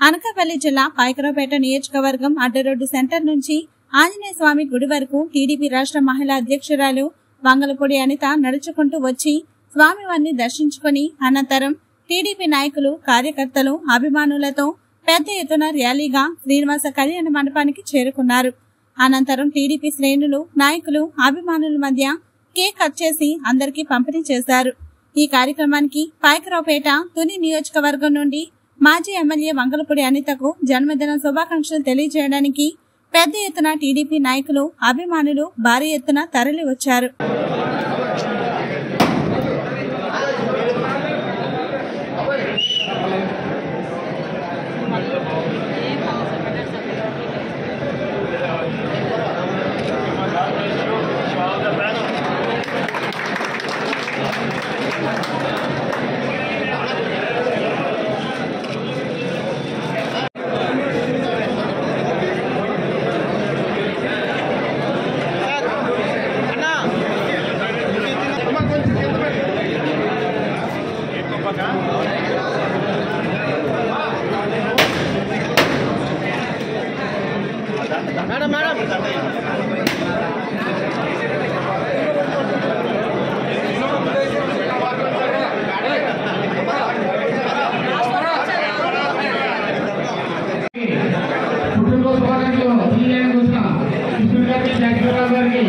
అనకాపల్లి జిల్లా పాయకరావుపేట నియోజకవర్గం అడ్డరోడ్డు సెంటర్ నుంచి ఆంజనేయ స్వామి గుడి వరకు టీడీపీ రాష్ట్ర మహిళా అధ్యక్షురాలు వంగలపూడి అనిత నడుచుకుంటూ వచ్చి స్వామివారిని దర్శించుకుని అనంతరం టీడీపీ నాయకులు కార్యకర్తలు అభిమానులతో పెద్ద ఎత్తున ర్యాలీగా శ్రీనివాస కళ్యాణ మండపానికి చేరుకున్నారు అనంతరం టీడీపీ శ్రేణులు నాయకులు అభిమానుల మధ్య కేక్ కట్ చేసి అందరికీ పంపిణీ చేశారు ఈ కార్యక్రమానికి పాయకరావుపేట తుని నియోజకవర్గం నుండి మాజీ ఎమ్మెల్యే వంగలపూడి అనితకు జన్మదిన శుభాకాంక్షలు తెలియజేయడానికి పెద్ద ఎత్తున టీడీపీ నాయకులు అభిమానులు భారీ ఎత్తున తరలి వచ్చారు మేడం మేడం పుట్టినరోజు శుభాకాంక్షలు తెలియజేయడానికి వచ్చిన కృష్ణుడి గారికి శంకరరావు గారికి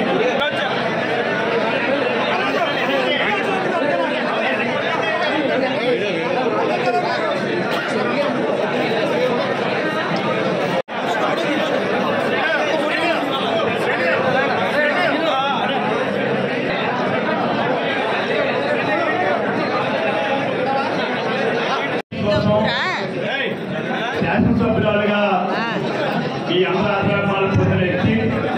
శాసనసభ్యురాలుగా ఈ అందరూ ఆశ్రమాలు పొందిన వ్యక్తి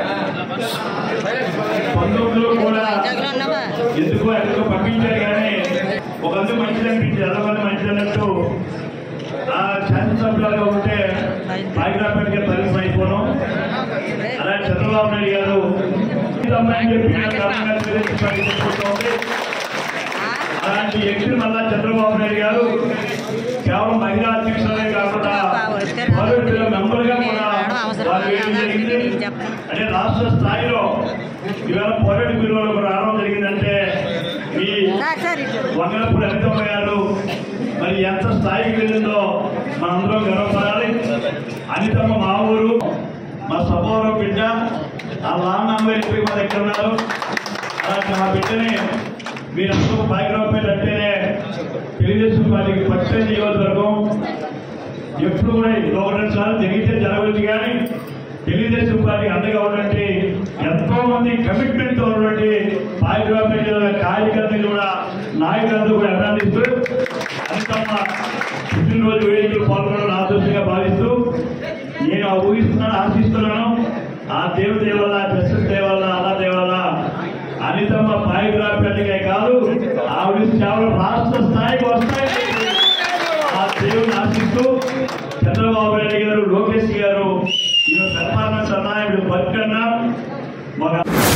పంతొమ్మిదిలో కూడా ఎందుకో ఎందుకో పంపించారు కానీ ఒక అందుకు మంచిది అనిపించింది అదొక మంచిది అన్నట్టు ఆ శాసనసభ్యులుగా ఉంటే హైదరాబాద్కి పరిమితం అయిపోవడం అలాగే చంద్రబాబు నాయుడు గారు ఈ అమ్మాయిని చెప్పి నాకు అర్థంగా తెలియజేస్తుంది. అలాంటి వ్యక్తిని మళ్ళా చంద్రబాబు నాయుడు గారు కేవలం మహిళా అధ్యక్షులే కాకుండా పార్లమెంట్ మెంబర్ గా కూడా వారు వేయడం జరిగింది అంటే రాష్ట్ర స్థాయిలో ఇవాళ పార్లమెంట్ బిల్లులో కూడా రావడం జరిగిందంటే మీ వంగలపూడి అమితమ్మ గారు మరి ఎంత స్థాయికి వెళ్ళిందో మనందరం గర్వపడాలి అనితమ్మ మా ఊరు మా సభవరం బిడ్డ ఆ లాంగ్ వెళ్ళిపోయి మా దగ్గర ఉన్నారు అలాంటి మా బిడ్డని మీరందరూ బాగ్రాపేట అంటేనే తెలుగుదేశం పార్టీకి పక్షం నియోజకవర్గం ఎప్పుడు కూడా ఒకటి రెండు సార్లు జరిగితే జరగవచ్చు కానీ తెలుగుదేశం పార్టీ అండగా ఉన్నటువంటి ఎంతో మంది కమిట్మెంట్ తో ఉన్నటువంటి బాగ్రాపేట కార్యకర్తలు కూడా నాయకులందరూ కూడా అభినందిస్తూ అంతమ్మ పుట్టినరోజు వేదికలు పాల్గొనడం నా అదృష్టంగా భావిస్తూ నేను ఆ ఊహిస్తున్నాను ఆశిస్తున్నాను ఆ దేవుడి దేవల్ల జస్టిస్ దేవల్ల అలా దేవల్ల అనితమ్మ బయోగ్రాఫీకే కాదు ఆవిడ కేవలం రాష్ట్ర స్థాయికి వస్తాయి ఆ దేవుని ఆశిస్తూ చంద్రబాబు నాయుడు గారు లోకేష్ గారు ఈయన పెర్ఫార్మెన్స్ అన్నా ఇప్పుడు బతుకన్నా మాకు